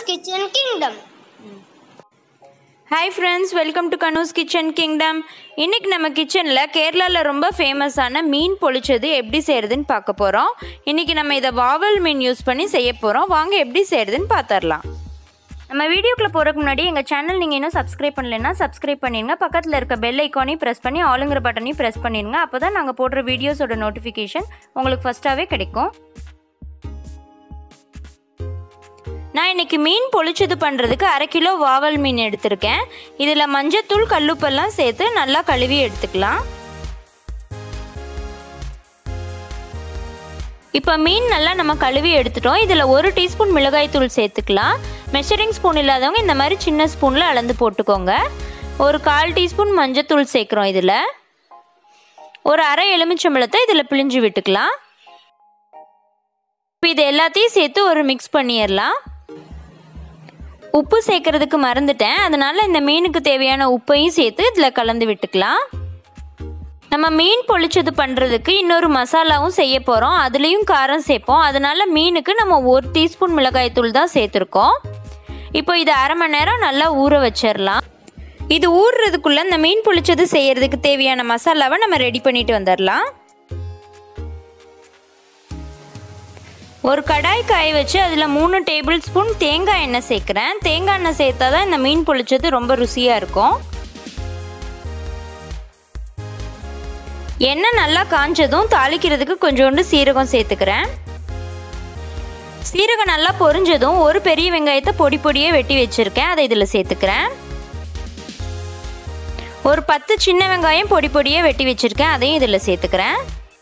kitchen kingdom hi friends welcome to Kanu's kitchen kingdom இன்னைக்கு நம்ம கிச்சனில் கேரளாவில் ரொம்ப ஃபேமஸான மீன் பொளிச்சது எப்படி செய்கிறதுன்னு பார்க்க போகிறோம் இன்னைக்கு நம்ம இதை வாவல் மீன் யூஸ் பண்ணி செய்ய போகிறோம் வாங்க எப்படி செய்கிறதுன்னு பார்த்துடலாம் நம்ம வீடியோக்குள்ளே போகிறதுக்கு முன்னாடி எங்கள் சேனல் நீங்கள் இன்னும் சப்ஸ்கிரைப் பண்ணலைன்னா சப்ஸ்கிரைப் பண்ணிடுங்க பக்கத்தில் இருக்க பெல் ஐக்கானையும் ப்ரெஸ் பண்ணி ஆளுங்கிற பட்டனையும் ப்ரெஸ் பண்ணிடுங்க அப்போ தான் நாங்கள் போடுற வீடியோஸோட நோட்டிஃபிகேஷன் உங்களுக்கு ஃபஸ்ட்டாகவே கிடைக்கும் நான் இன்னைக்கு மீன் பொளிச்சது பண்ணுறதுக்கு அரை கிலோ வாவல் மீன் எடுத்திருக்கேன் இதில் மஞ்சத்தூள் கல்லுப்பெல்லாம் சேர்த்து நல்லா கழுவி எடுத்துக்கலாம் இப்போ மீன் நல்லா நம்ம கழுவி எடுத்துட்டோம் இதில் ஒரு டீஸ்பூன் மிளகாய் தூள் சேர்த்துக்கலாம் மெஷரிங் ஸ்பூன் இல்லாதவங்க இந்த மாதிரி சின்ன ஸ்பூனில் அளந்து போட்டுக்கோங்க ஒரு கால் டீஸ்பூன் மஞ்சத்தூள் சேர்க்குறோம் இதில் ஒரு அரை எலுமிச்சம்பழத்தை இதில் பிழிஞ்சு விட்டுக்கலாம் இப்போ இது எல்லாத்தையும் சேர்த்து ஒரு மிக்ஸ் பண்ணிடலாம் உப்பு சேர்க்கறதுக்கு மறந்துட்டேன் அதனால் இந்த மீனுக்கு தேவையான உப்பையும் சேர்த்து இதில் கலந்து விட்டுக்கலாம் நம்ம மீன் பொளிச்சது பண்ணுறதுக்கு இன்னொரு மசாலாவும் செய்ய போகிறோம் அதுலேயும் காரம் சேர்ப்போம் அதனால் மீனுக்கு நம்ம ஒரு டீஸ்பூன் மிளகாய்த்தூள் தான் சேர்த்துருக்கோம் இப்போ இது அரை மணி நேரம் நல்லா ஊற வச்சிடலாம் இது ஊறுறதுக்குள்ளே இந்த மீன் பொளிச்சது செய்யறதுக்கு தேவையான மசாலாவை நம்ம ரெடி பண்ணிட்டு வந்துடலாம் ஒரு கடாய் காய வச்சு அதில் மூணு டேபிள் ஸ்பூன் தேங்காய் எண்ணெய் சேர்க்குறேன் தேங்காய் எண்ணெய் சேர்த்தா தான் இந்த மீன் பொளிச்சது ரொம்ப ருசியாக இருக்கும் எண்ணெய் நல்லா காஞ்சதும் தாளிக்கிறதுக்கு கொஞ்சோண்டு சீரகம் சேர்த்துக்கிறேன் சீரகம் நல்லா பொரிஞ்சதும் ஒரு பெரிய வெங்காயத்தை பொடி பொடியே வெட்டி வச்சுருக்கேன் அதை இதில் சேர்த்துக்கிறேன் ஒரு பத்து சின்ன வெங்காயம் பொடி பொடியே வெட்டி வச்சுருக்கேன் அதையும் இதில் சேர்த்துக்கிறேன்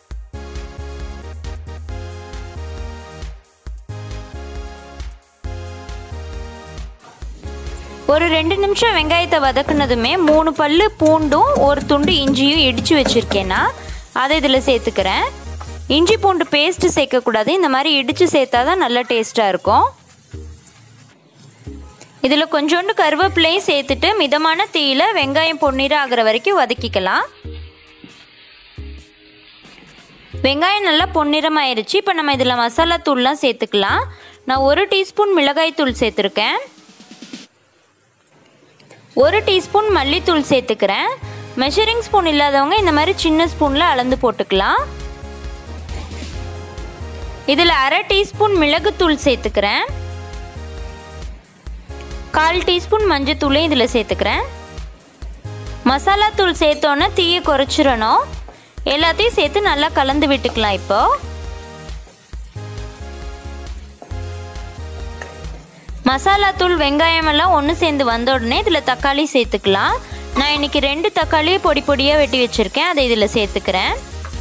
ஒரு ரெண்டு நிமிஷம் வெங்காயத்தை வதக்குனதுமே மூணு பல்லு பூண்டும் ஒரு துண்டு இஞ்சியும் இடித்து வச்சுருக்கேன்னா அதை இதில் சேர்த்துக்கிறேன் இஞ்சி பூண்டு பேஸ்ட்டு சேர்க்கக்கூடாது இந்த மாதிரி இடித்து சேர்த்தா தான் நல்லா டேஸ்ட்டாக இருக்கும் இதில் கொஞ்சோண்டு கருவேப்பிலையும் சேர்த்துட்டு மிதமான தீயில வெங்காயம் பொன்னிறம் ஆகிற வரைக்கும் வதக்கிக்கலாம் வெங்காயம் நல்லா பொன்னிறமாயிருச்சு இப்போ நம்ம இதில் மசாலா தூள்லாம் சேர்த்துக்கலாம் நான் ஒரு டீஸ்பூன் மிளகாய் தூள் சேர்த்துருக்கேன் ஒரு டீஸ்பூன் மல்லித்தூள் சேர்த்துக்கிறேன் மெஷரிங் ஸ்பூன் இல்லாதவங்க இந்த மாதிரி சின்ன ஸ்பூனில் அளந்து போட்டுக்கலாம் இதில் அரை டீஸ்பூன் மிளகுத்தூள் சேர்த்துக்கிறேன் கால் டீஸ்பூன் மஞ்சத்தூளையும் இதில் சேர்த்துக்கிறேன் மசாலா தூள் சேர்த்தோன்னே தீயை குறைச்சிடணும் எல்லாத்தையும் சேர்த்து நல்லா கலந்து விட்டுக்கலாம் இப்போது மசாலா தூள் வெங்காயம் எல்லாம் ஒன்று சேர்ந்து வந்த உடனே இதில் தக்காளி சேர்த்துக்கலாம் நான் இன்னைக்கு ரெண்டு தக்காளியை பொடி பொடியாக வெட்டி வச்சுருக்கேன் அதை இதில் சேர்த்துக்கிறேன்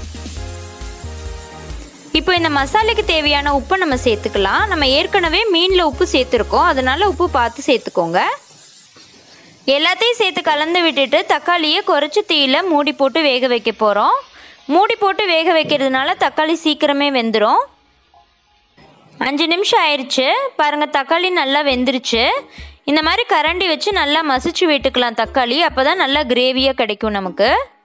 இப்போ இந்த மசாலைக்கு தேவையான உப்பை நம்ம சேர்த்துக்கலாம் நம்ம ஏற்கனவே மீனில் உப்பு சேர்த்துருக்கோம் அதனால உப்பு பார்த்து சேர்த்துக்கோங்க எல்லாத்தையும் சேர்த்து கலந்து விட்டுட்டு தக்காளியை குறைச்சி தீயில மூடி போட்டு வேக வைக்க போகிறோம் மூடி போட்டு வேக வைக்கிறதுனால தக்காளி சீக்கிரமே வெந்துடும் அஞ்சு நிமிஷம் ஆயிடுச்சு பாருங்கள் தக்காளி நல்லா வெந்துருச்சு இந்த மாதிரி கரண்டி வச்சு நல்லா மசிச்சு விட்டுக்கலாம் தக்காளி அப்போ தான் நல்லா கிரேவியாக கிடைக்கும் நமக்கு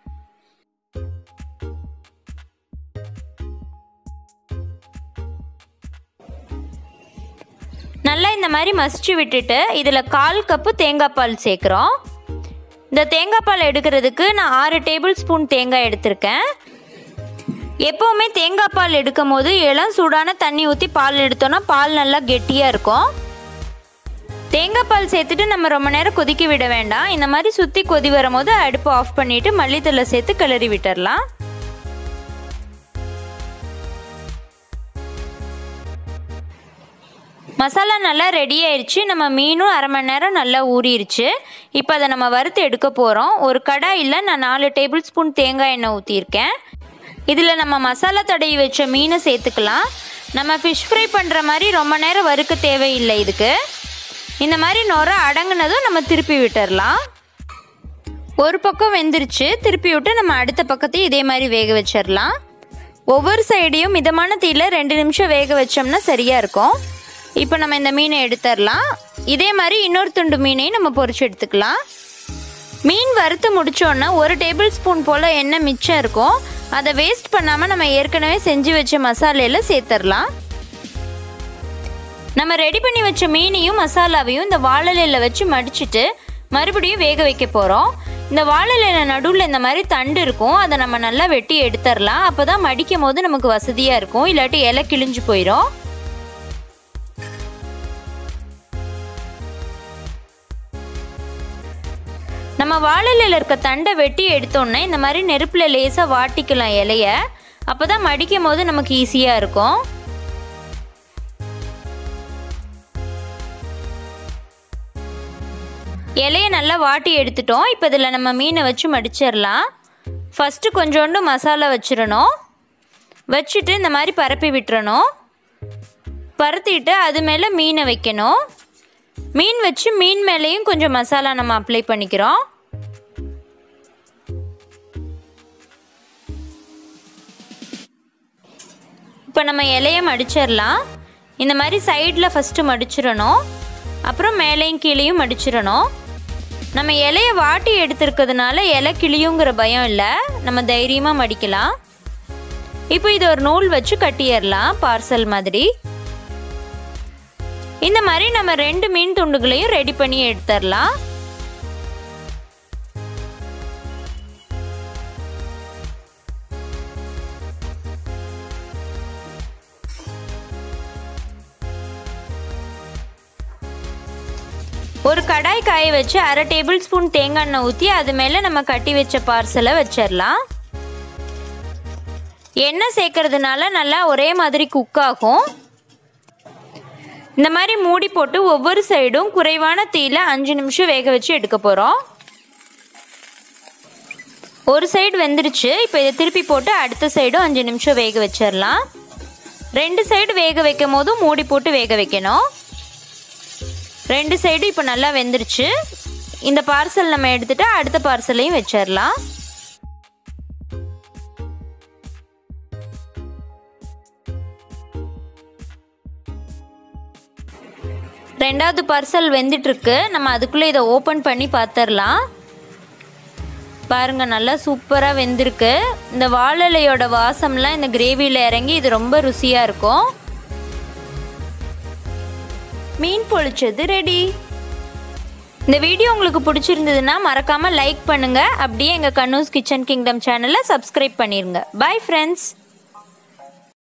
நல்லா இந்த மாதிரி மசிச்சு விட்டுட்டு இதில் கால் கப்பு தேங்காய் பால் சேர்க்குறோம் இந்த தேங்காய் பால் எடுக்கிறதுக்கு நான் ஆறு டேபிள் ஸ்பூன் தேங்காய் எடுத்திருக்கேன் எப்போவுமே தேங்காய் பால் எடுக்கும் போது இளம் சூடான தண்ணி ஊற்றி பால் எடுத்தோன்னா பால் நல்லா கெட்டியாக இருக்கும் தேங்காய் பால் சேர்த்துட்டு நம்ம ரொம்ப நேரம் கொதிக்க விட வேண்டாம் இந்த மாதிரி சுற்றி கொதி வரும்போது அடுப்பு ஆஃப் பண்ணிவிட்டு மல்லித்தலை சேர்த்து கிளறி விட்டுறலாம் மசாலா நல்லா ரெடி ஆயிடுச்சு நம்ம மீனும் அரை மணி நேரம் நல்லா ஊறிடுச்சு இப்போ அதை நம்ம வறுத்து எடுக்க போகிறோம் ஒரு கடாயில் நான் நாலு டேபிள் ஸ்பூன் தேங்காய் எண்ணெய் ஊற்றியிருக்கேன் இதில் நம்ம மசாலா தடவி வச்ச மீனை சேர்த்துக்கலாம் நம்ம ஃபிஷ் ஃப்ரை பண்ணுற மாதிரி ரொம்ப நேரம் வறுக்க தேவையில்லை இதுக்கு இந்த மாதிரி நுர அடங்குனதும் நம்ம திருப்பி விட்டுறலாம் ஒரு பக்கம் வெந்துருச்சு திருப்பி விட்டு நம்ம அடுத்த பக்கத்தையும் இதே மாதிரி வேக வச்சிடலாம் ஒவ்வொரு சைடையும் மிதமான தீயில ரெண்டு நிமிஷம் வேக வச்சோம்னா சரியாக இருக்கும் இப்போ நம்ம இந்த மீனை எடுத்துடலாம் இதே மாதிரி இன்னொரு துண்டு மீனையும் நம்ம பொரிச்சு எடுத்துக்கலாம் மீன் வறுத்து முடிச்சோன்னா ஒரு டேபிள் ஸ்பூன் போல் எண்ணெய் மிச்சம் இருக்கும் அதை வேஸ்ட் பண்ணாமல் நம்ம ஏற்கனவே செஞ்சு வச்ச மசாலையில் சேர்த்துடலாம் நம்ம ரெடி பண்ணி வச்ச மீனையும் மசாலாவையும் இந்த வாழலையில் வச்சு மடிச்சிட்டு மறுபடியும் வேக வைக்க போகிறோம் இந்த வாழலையில் நடுவில் இந்த மாதிரி தண்டு இருக்கும் அதை நம்ம நல்லா வெட்டி எடுத்துடலாம் அப்போ தான் மடிக்கும் போது நமக்கு வசதியாக இருக்கும் இல்லாட்டி இலை கிழிஞ்சு போயிடும் நம்ம வாழலையில் இருக்க தண்டை வெட்டி எடுத்தோன்னே இந்த மாதிரி நெருப்பில் லேசாக வாட்டிக்கலாம் இலைய அப்போ தான் மடிக்கும் போது நமக்கு ஈஸியாக இருக்கும் இலையை நல்லா வாட்டி எடுத்துட்டோம் இப்போ இதில் நம்ம மீனை வச்சு மடிச்சிடலாம் ஃபஸ்ட்டு கொஞ்சோண்டு மசாலா வச்சிடணும் வச்சுட்டு இந்த மாதிரி பரப்பி விட்டுறணும் பரத்திட்டு அது மேலே மீனை வைக்கணும் மீன் வச்சு மீன் மேலேயும் கொஞ்சம் மசாலா நம்ம அப்ளை பண்ணிக்கிறோம் இப்போ நம்ம இலையை மடிச்சிடலாம் இந்த மாதிரி சைடில் ஃபஸ்ட்டு மடிச்சிடணும் அப்புறம் மேலேயும் கீழேயும் மடிச்சிடணும் நம்ம இலையை வாட்டி எடுத்துருக்கிறதுனால இலை கிளியுங்கிற பயம் இல்லை நம்ம தைரியமாக மடிக்கலாம் இப்போ இது ஒரு நூல் வச்சு கட்டிடலாம் பார்சல் மாதிரி இந்த மாதிரி நம்ம ரெண்டு மீன் துண்டுகளையும் ரெடி பண்ணி எடுத்துடலாம் ஒரு கடாய் காய வச்சு அரை டேபிள் ஸ்பூன் தேங்காய் எண்ணெய் ஊற்றி அது மேலே நம்ம கட்டி வச்ச பார்சலை வச்சிடலாம் எண்ணெய் சேர்க்கறதுனால நல்லா ஒரே மாதிரி குக் ஆகும் இந்த மாதிரி மூடி போட்டு ஒவ்வொரு சைடும் குறைவான தீயில அஞ்சு நிமிஷம் வேக வச்சு எடுக்க போகிறோம் ஒரு சைடு வெந்துருச்சு இப்போ இதை திருப்பி போட்டு அடுத்த சைடும் அஞ்சு நிமிஷம் வேக வச்சிடலாம் ரெண்டு சைடு வேக வைக்கும் போதும் மூடி போட்டு வேக வைக்கணும் ரெண்டு சைடு இப்போ நல்லா வெந்துருச்சு இந்த பார்சல் நம்ம எடுத்துட்டு அடுத்த பார்சலையும் வச்சிடலாம் ரெண்டாவது பார்சல் வெந்துட்டுருக்கு நம்ம அதுக்குள்ளே இதை ஓப்பன் பண்ணி பார்த்துடலாம் பாருங்க நல்லா சூப்பராக வெந்திருக்கு இந்த வாழலையோட வாசம்லாம் இந்த கிரேவியில் இறங்கி இது ரொம்ப ருசியாக இருக்கும் மீன் பொழிச்சது ரெடி இந்த வீடியோ உங்களுக்கு பிடிச்சிருந்ததுன்னா மறக்காமல் லைக் பண்ணுங்கள் அப்படியே எங்கள் கண்ணூஸ் கிச்சன் கிங்டம் சேனலை சப்ஸ்கிரைப் பண்ணிடுங்க பாய் ஃப்ரெண்ட்ஸ்